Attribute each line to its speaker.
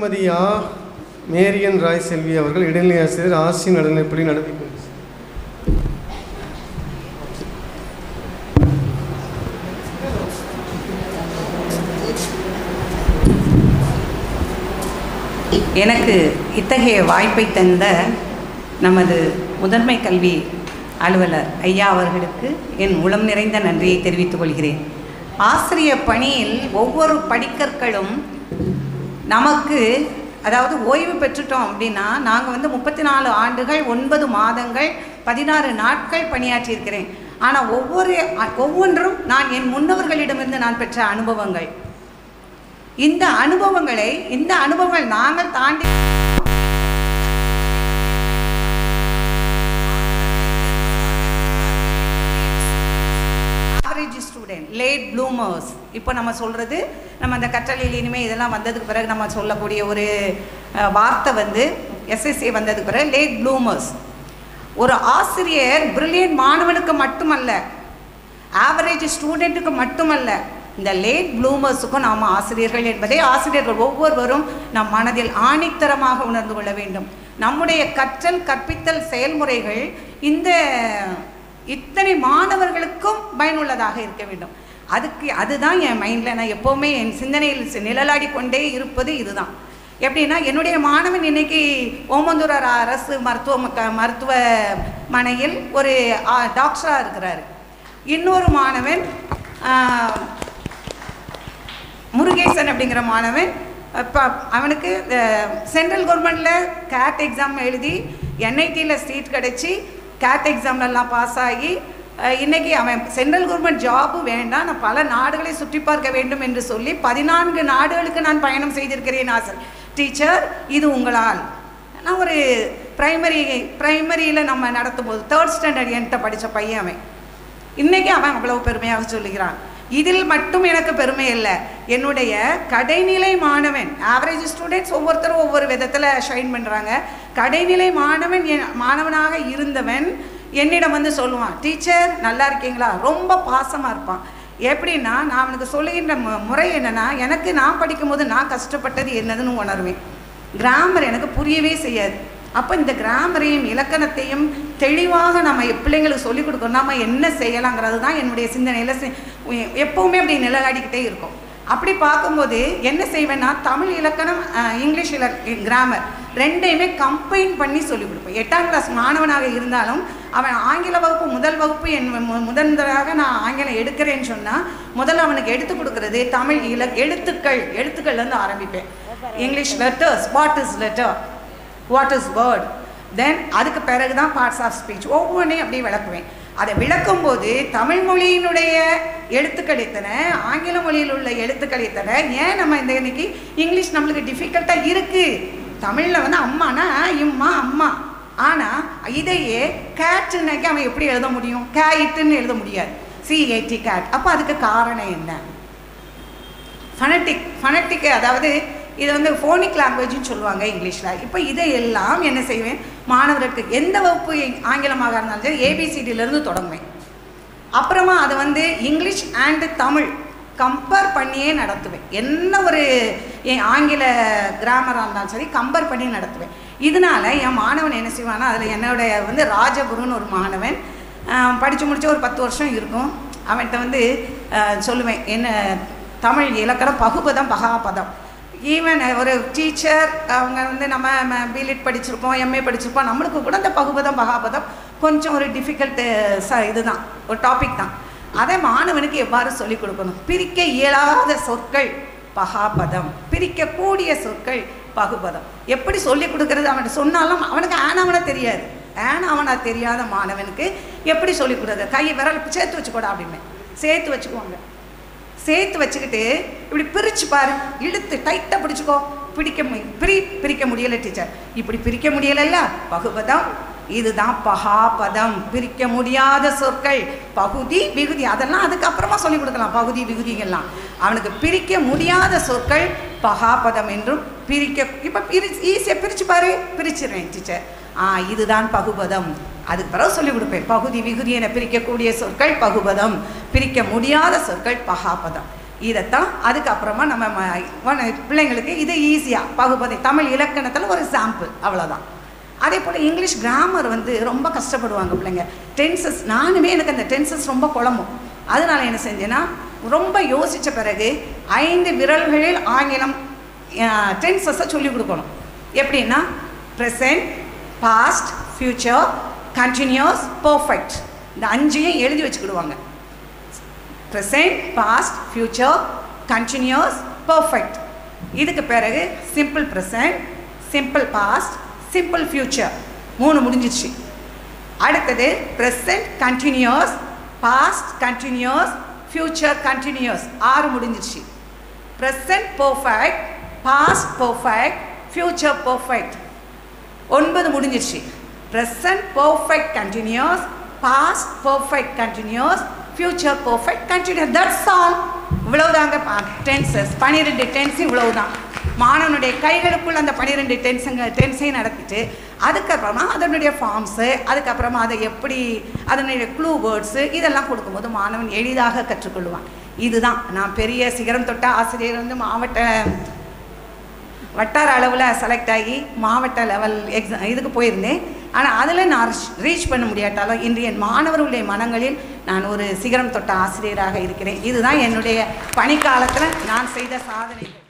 Speaker 1: திருமதி ஆ மேரியன் ராய் செல்வி அவர்கள் இடைநிலை ஆசிரியர் ஆசி நடுநிலைப்பள்ளி நடத்தி
Speaker 2: எனக்கு இத்தகைய வாய்ப்பை தந்த நமது முதன்மை கல்வி அலுவலர் ஐயா அவர்களுக்கு என் உளம் நிறைந்த நன்றியை தெரிவித்துக் கொள்கிறேன் ஆசிரிய பணியில் ஒவ்வொரு படிக்கற்களும் நமக்கு அதாவது ஓய்வு பெற்றுட்டோம் அப்படின்னா நாங்கள் வந்து முப்பத்தி நாலு ஆண்டுகள் ஒன்பது மாதங்கள் பதினாறு நாட்கள் பணியாற்றியிருக்கிறேன் ஆனால் ஒவ்வொரு ஒவ்வொன்றும் நான் என் முன்னவர்களிடமிருந்து நான் பெற்ற அனுபவங்கள் இந்த அனுபவங்களை இந்த அனுபவங்கள் நாங்கள் தாண்டி ஆவரேஜ் ஸ்டூடெண்ட் லேட் ப்ளூமர்ஸ் இப்போ நம்ம சொல்கிறது நம்ம அந்த கற்றலையில் இனிமேல் இதெல்லாம் வந்ததுக்கு பிறகு நம்ம சொல்லக்கூடிய ஒரு அஹ், வார்த்தை வந்து எஸ்எஸ்சி வந்ததுக்கு பிறகு லேட் ப்ளூமர்ஸ் ஒரு ஆசிரியர் பிரில்லியன்ட் மாணவனுக்கு மட்டுமல்ல ஆவரேஜ் ஸ்டூடெண்ட்டுக்கு மட்டுமல்ல இந்த லேட் ப்ளூமர்ஸுக்கும் நாம் ஆசிரியர்கள் என்பதை ஆசிரியர்கள் ஒவ்வொருவரும் நம் மனதில் ஆணித்தரமாக உணர்ந்து கொள்ள வேண்டும் நம்முடைய கற்றல் கற்பித்தல் செயல்முறைகள் இந்த இத்தனை மாணவர்களுக்கும் பயனுள்ளதாக இருக்க வேண்டும் அதுக்கு அதுதான் என் மைண்டில் நான் எப்போவுமே என் சிந்தனையில் சி- நிழலாடி கொண்டே இருப்பது இதுதான் எப்படின்னா என்னுடைய மாணவன் இன்னைக்கு ஓமந்தூரார் அரசு மருத்துவ மக்க- மருத்துவமனையில் ஒரு டாக்டராக இருக்கிறாரு இன்னொரு மாணவன் ஆ, முருகேசன் அப்படிங்கிற மாணவன் இப்போ அவனுக்கு சென்ட்ரல் கவர்மெண்ட்டில் கேட் எக்ஸாம் எழுதி என்ஐடியில் சீட் கிடச்சி கேட் எக்ஸாம்லலாம் பாஸ் ஆகி அஹ், இன்னைக்கு அவன் சென்ட்ரல் கவர்மெண்ட் ஜாபு வேண்டாம் நான் பல நாடுகளை சுற்றி பார்க்க வேண்டும் என்று சொல்லி பதினான்கு நாடுகளுக்கு நான் பயணம் செய்திருக்கிறேன் ஆசை டீச்சர் இது உங்களால் நான் ஒரு பிரைமரி பிரைமரியில் நம்ம நடத்தும் போது தேர்ட் ஸ்டாண்டர்ட் என்கிட்ட படித்த பையன் அவன் இன்னைக்கு அவன் அவ்வளவு பெருமையாக சொல்லுகிறான் இதில் மட்டும் எனக்கு பெருமை இல்லை என்னுடைய கடைநிலை மாணவன் ஆவரேஜ் ஸ்டூடெண்ட்ஸ் ஒவ்வொருத்தரும் ஒவ்வொரு விதத்தில் ஷைன் பண்ணுறாங்க கடைநிலை மாணவன் என் மாணவனாக இருந்தவன் என்னிடம் வந்து சொல்லுவான் டீச்சர் நல்லா இருக்கீங்களா ரொம்ப பாசமாக இருப்பான் எப்படின்னா நான் அவனுக்கு சொல்லுகின்ற மு- முறை என்னன்னா எனக்கு நான் படிக்கும்போது நான் கஷ்டப்பட்டது என்னதுன்னு உணர்வேன் கிராமர் எனக்கு புரியவே செய்யாது அப்போ இந்த கிராமரையும் இலக்கணத்தையும் தெளிவாக நம்ம எப் பிள்ளைங்களுக்கு சொல்லிக் கொடுக்கணும் நம்ம என்ன செய்யலாங்கிறது தான் என்னுடைய சிந்தனையில் சி- எ- எப்பவுமே அப்படி நிலகாடிக்கிட்டே இருக்கும் அப்படி பார்க்கும்போது என்ன செய்வேன்னா தமிழ் இலக்கணம் அஹ், இங்கிலீஷ் இல கிராமர் ரெண்டையுமே கம்பைன் பண்ணி சொல்லிக் கொடுப்பேன் எட்டாம் கிளாஸ் மாணவனாக இருந்தாலும் அவன் ஆங்கில வகுப்பு முதல் வகுப்பு என் மு- முதன்முதலாக நான் ஆங்கிலம் எடுக்கிறேன்னு சொன்னால் முதல்ல அவனுக்கு எடுத்து கொடுக்கறது தமிழ் இல எழுத்துக்கள் எழுத்துக்கள்லேருந்து ஆரம்பிப்பேன் English letters what is letter what is word then அதுக்கு பிறகு தான் பார்ட்ஸ் ஆஃப் ஸ்பீச் ஒவ்வொன்றையும் அப்படியே விளக்குவேன் அதை விளக்கும்போது தமிழ் மொழியினுடைய எழுத்துக்கள் எத்தனை ஆங்கில மொழியில் உள்ள எழுத்துக்கள் எத்தனை ஏன் நம்ம இந்த இன்னைக்கு இங்கிலீஷ் நம்மளுக்கு டிஃபிகல்ட்டாக இருக்குது தமிழில் வந்து அம்மானா இம்மா அம்மா ஆனால் இதையே கேட்டுனாக்கி அவன் எப்படி எழுத முடியும் கேட்டுன்னு எழுத முடியாது சிஏடி கேட் அப்போ அதுக்கு காரணம் என்ன ஃபனட்டிக் ஃபனட்டிக் அதாவது இது வந்து ஃபோனிக் லாங்குவேஜ்னு சொல்லுவாங்க இங்கிலீஷில் இப்போ இதையெல்லாம் என்ன செய்வேன் மாணவர்களுக்கு எந்த வகுப்பு ஆங்கிலமாக இருந்தாலும் சரி ஏபிசிடியிலேருந்து தொடங்குவேன் அப்புறமா அதை வந்து இங்கிலீஷ் அண்டு தமிழ் கம்பேர் பண்ணியே நடத்துவேன் என்ன ஒரு என் ஆங்கில கிராமராக இருந்தாலும் சரி கம்பேர் பண்ணி நடத்துவேன் இதனால என் மாணவன் என்ன செய்வானா அதில் என்னுடைய வந்து ராஜகுருன்னு ஒரு மாணவன் படித்து முடிச்சு ஒரு பத்து வருஷம் இருக்கும் அவன்கிட்ட வந்து ஆஹ், சொல்லுவேன் என்ன தமிழ் இலக்கணம் பகுபதம் பகாபதம் ஈவன் ஒரு டீச்சர் அவங்க வந்து நம்ம பிலிட் படிச்சிருப்போம் எம்ஏ படிச்சிருப்போம் நம்மளுக்கு கூட அந்த பகுபதம் பகாபதம் கொஞ்சம் ஒரு டிஃபிகல்ட்டு ச இதுதான் ஒரு டாபிக் தான் அதை மாணவனுக்கு எவ்வாறு சொல்லிக் கொடுக்கணும் பிரிக்க இயலாத சொற்கள் பகாபதம் பிரிக்கக்கூடிய சொற்கள் பகுபதம் எப்படி சொல்லிக் கொடுக்கறது அவன் சொன்னாலும் அவனுக்கு ஆனவனை தெரியாது ஆனவனா தெரியாத மாணவனுக்கு எப்படி சொல்லிக் கொடுக்குறது கை விரல் சேர்த்து வச்சுக்கூடா அப்படின்னு சேர்த்து வச்சுக்குவாங்க சேர்த்து வச்சுக்கிட்டு இப்படி பிரிச்சு பாரு இழுத்து டைட்டாக பிடிச்சிக்கோ பிடிக்க மு- பிரி பிரிக்க முடியல டீச்சர் இப்படி பிரிக்க முடியலல்ல பகுபதம் இதுதான் பகாபதம் பிரிக்க முடியாத சொற்கள் பகுதி விகுதி அதெல்லாம் அதுக்கப்புறமா சொல்லி கொடுக்கலாம் பகுதி விகுதிகள்லாம் அவனுக்கு பிரிக்க முடியாத சொற்கள் பகாபதம் என்றும் பிரிக்க இப்போ பிரி ஈஸியாக பிரிச்சு பாரு பிரிச்சிடுறேன் டீச்சர் ஆ இதுதான் பகுபதம் அதுக்கு பிறகு சொல்லிக் கொடுப்பேன் பகுதி விகுதி என பிரிக்கக்கூடிய சொற்கள் பகுபதம் பிரிக்க முடியாத சொற்கள் பகாபதம் இதைத்தான் அதுக்கப்புறமா நம்ம ம- வன- பிள்ளைங்களுக்கு இது ஈஸியாக பகுப்பதை தமிழ் இலக்கணத்தில் ஒரு சாம்பிள் அவ்வளோதான் அதே போல் இங்கிலீஷ் கிராமர் வந்து ரொம்ப கஷ்டப்படுவாங்க பிள்ளைங்க டென்சஸ் நானுமே எனக்கு அந்த டென்சஸ் ரொம்ப குழம்பும் அதனால என்ன செஞ்சேன்னா ரொம்ப யோசித்த பிறகு ஐந்து விரல்களில் ஆங்கிலம் டென்சஸை சொல்லிக் கொடுக்கணும் எப்படின்னா present past future continuous perfect இந்த அஞ்சையும் எழுதி வச்சுக்கிடுவாங்க present past future continuous perfect இதுக்கு பிறகு simple present simple past simple future மூணு முடிஞ்சிருச்சு அடுத்தது present continuous past continuous future continuous ஆறு முடிஞ்சிருச்சு present perfect past perfect future perfect ஒன்பது முடிஞ்சிருச்சு present perfect continuous past perfect continuous future perfect continuous that's all இவ்வளவுதாங்க டென்சஸ் பன்னிரெண்டு டென்ஸ் இவ்வளவுதான் மாணவனுடைய கைகளுக்குள் அந்த பன்னிரெண்டு டென்ஸுங்க டென்ஸையும் நடத்திட்டு அதுக்கப்புறமா அதனுடைய ஃபார்ம்ஸு அதுக்கப்புறமா அதை எப்படி அதனுடைய க்ளூ வேர்ட்ஸு இதெல்லாம் கொடுக்கும்போது மாணவன் எளிதாக கற்றுக்கொள்வான் இதுதான் நான் பெரிய சிகரம் தொட்ட ஆசிரியர் வந்து மாவட்ட வட்டார அளவில் செலக்ட் ஆகி மாவட்ட லெவல் எக்ஸாம் இதுக்கு போயிருந்தேன் ஆனால் அதில் நான் ரீச் பண்ண முடியாட்டாலும் இன்றைய மாணவர்களுடைய மனங்களில் நான் ஒரு சிகரம் தொட்ட ஆசிரியராக இருக்கிறேன் இதுதான் என்னுடைய பணிக்காலத்தில் நான் செய்த சாதனை